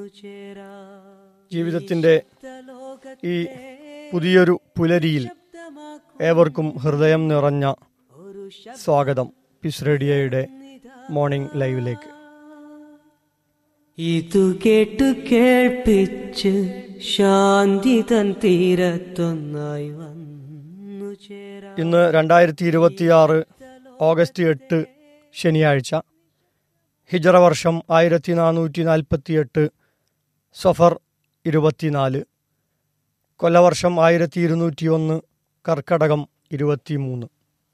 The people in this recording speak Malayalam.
ജീവിതത്തിൻ്റെ ഈ പുതിയൊരു പുലരിയിൽ ഏവർക്കും ഹൃദയം നിറഞ്ഞ സ്വാഗതം പിസ് റേഡിയോയുടെ മോർണിംഗ് ലൈവിലേക്ക് ഇതു കേട്ടു കേൾപ്പിച്ച് ശാന്തി തൻ തീരത്തൊന്നായി വന്നു ചേരാ ഇന്ന് രണ്ടായിരത്തി ഇരുപത്തിയാറ് ഓഗസ്റ്റ് എട്ട് ശനിയാഴ്ച ഹിജറ വർഷം ആയിരത്തി നാനൂറ്റി നാൽപ്പത്തിയെട്ട് സഫർ ഇരുപത്തിനാല് കൊല്ലവർഷം ആയിരത്തി ഇരുന്നൂറ്റി ഒന്ന് കർക്കടകം ഇരുപത്തി മൂന്ന്